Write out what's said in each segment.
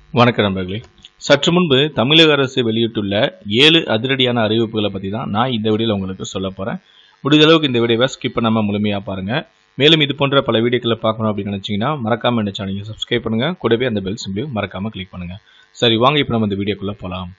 வணக்கம் நண்பர்களே சற்று முன்பு தமிழக அரசு வெளியிட்டுள்ள ஏழு அதிரடியான அறிவிப்புகளை பற்றி தான் நான் இந்த வீடியோவில் உங்களுக்கு சொல்ல போகிறேன் முடிஞ்ச அளவுக்கு இந்த வீடியோவை ஸ்கிப் பண்ணாமல் முழுமையாக பாருங்கள் மேலும் இது போன்ற பல வீடியோக்களை பார்க்கணும் அப்படின்னு நினச்சிங்கன்னா மறக்காமல் இந்த சேனலை சப்ஸ்கிரைப் பண்ணுங்கள் கூடவே அந்த பெல் சிம்பிளையும் மறக்காமல் கிளிக் பண்ணுங்கள் சரி வாங்க இப்போ நம்ம இந்த வீடியோக்குள்ளே போகலாம்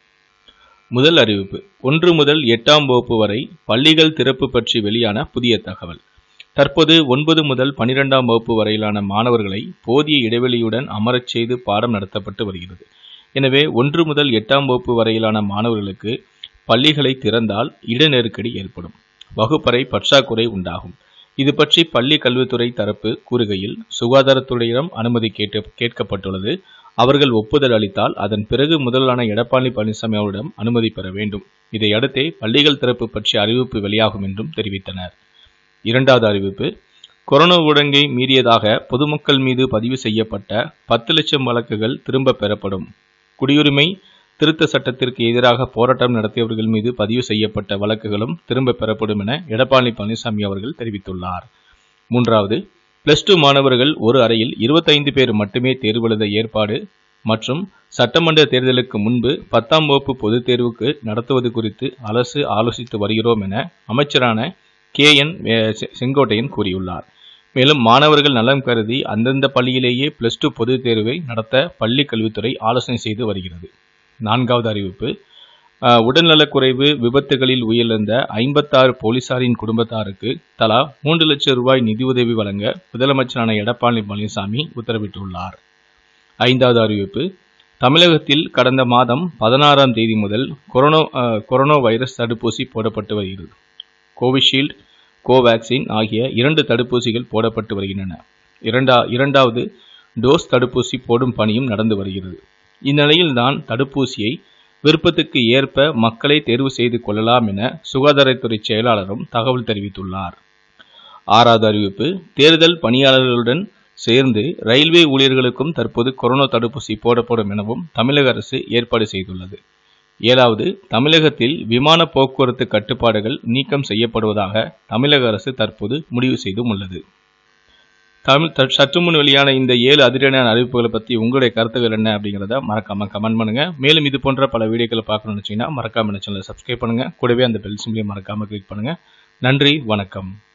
முதல் அறிவிப்பு ஒன்று முதல் எட்டாம் வகுப்பு வரை பள்ளிகள் திறப்பு பற்றி வெளியான புதிய தகவல் தற்போது ஒன்பது முதல் பனிரெண்டாம் வகுப்பு வரையிலான மாணவர்களை போதிய இடைவெளியுடன் அமரச் செய்து பாடம் நடத்தப்பட்டு வருகிறது எனவே ஒன்று முதல் எட்டாம் வகுப்பு வரையிலான மாணவர்களுக்கு பள்ளிகளை திறந்தால் இட நெருக்கடி ஏற்படும் வகுப்பறை பற்றாக்குறை உண்டாகும் இது பற்றி பள்ளி கல்வித்துறை தரப்பு கூறுகையில் சுகாதாரத்துறையிடம் அனுமதி கேட்டு கேட்கப்பட்டுள்ளது அவர்கள் ஒப்புதல் அளித்தால் அதன் பிறகு முதல்வரான எடப்பாடி பழனிசாமி அவரிடம் அனுமதி பெற வேண்டும் இதையடுத்தே பள்ளிகள் திறப்பு பற்றிய அறிவிப்பு வெளியாகும் என்றும் தெரிவித்தனர் இரண்டாவது அறிவிப்பு கொரோனா ஊடங்கை மீறியதாக பொதுமக்கள் மீது பதிவு செய்யப்பட்ட பத்து லட்சம் வழக்குகள் திரும்ப பெறப்படும் குடியுரிமை திருத்த சட்டத்திற்கு எதிராக போராட்டம் நடத்தியவர்கள் மீது பதிவு செய்யப்பட்ட வழக்குகளும் திரும்ப பெறப்படும் என எடப்பாடி பழனிசாமி அவர்கள் தெரிவித்துள்ளார் மூன்றாவது பிளஸ் டூ மாணவர்கள் ஒரு அறையில் இருபத்தைந்து பேர் மட்டுமே தேர்வு எழுத ஏற்பாடு மற்றும் சட்டமன்ற தேர்தலுக்கு முன்பு பத்தாம் வகுப்பு பொதுத் தேர்வுக்கு நடத்துவது குறித்து அரசு ஆலோசித்து வருகிறோம் என அமைச்சரான கே என் செங்கோட்டையன் கூறியுள்ளார் மேலும் மாணவர்கள் நலம் கருதி அந்தந்த பள்ளியிலேயே பிளஸ் டூ பொதுத் தேர்வை நடத்த பள்ளி கல்வித்துறை ஆலோசனை செய்து வருகிறது நான்காவது அறிவிப்பு உடல்நலக்குறைவு விபத்துகளில் உயிரிழந்த ஐம்பத்தாறு போலீசாரின் குடும்பத்தாருக்கு தலா மூன்று லட்சம் ரூபாய் நிதியுதவி வழங்க முதலமைச்சரான எடப்பாடி பழனிசாமி உத்தரவிட்டுள்ளார் ஐந்தாவது அறிவிப்பு தமிழகத்தில் கடந்த மாதம் பதினாறாம் தேதி முதல் கொரோனா கொரோனா வைரஸ் தடுப்பூசி போடப்பட்டு வருகிறது கோவிஷீல்டு கோவேக்சின் ஆகிய இரண்டு தடுப்பூசிகள் போடப்பட்டு வருகின்றன இரண்டா இரண்டாவது டோஸ் தடுப்பூசி போடும் பணியும் நடந்து வருகிறது இந்நிலையில் தான் தடுப்பூசியை விருப்பத்துக்கு ஏற்ப மக்களை தேர்வு செய்து கொள்ளலாம் என சுகாதாரத்துறை செயலாளரும் தகவல் தெரிவித்துள்ளார் ஆறாவது அறிவிப்பு தேர்தல் பணியாளர்களுடன் சேர்ந்து ரயில்வே ஊழியர்களுக்கும் தற்போது கொரோனா தடுப்பூசி போடப்படும் எனவும் தமிழக அரசு ஏற்பாடு செய்துள்ளது ஏழாவது தமிழகத்தில் விமான போக்குவரத்து கட்டுப்பாடுகள் நீக்கம் செய்யப்படுவதாக தமிழக அரசு தற்போது முடிவு செய்தும் உள்ளது தமிழ் சற்று முன் வெளியான இந்த ஏழு அதிரடியான அறிவிப்புகளை பற்றி உங்களுடைய கருத்துக்கள் என்ன அப்படிங்கிறத மறக்காம கமெண்ட் பண்ணுங்க மேலும் இது போன்ற பல வீடியோக்களை பார்க்கணும்னு நினச்சிங்கன்னா மறக்காம இந்த சேனலை சப்ஸ்கிரைப் பண்ணுங்க கூடவே அந்த பெல் சிம்லையும் மறக்காம கிளிக் பண்ணுங்க நன்றி வணக்கம்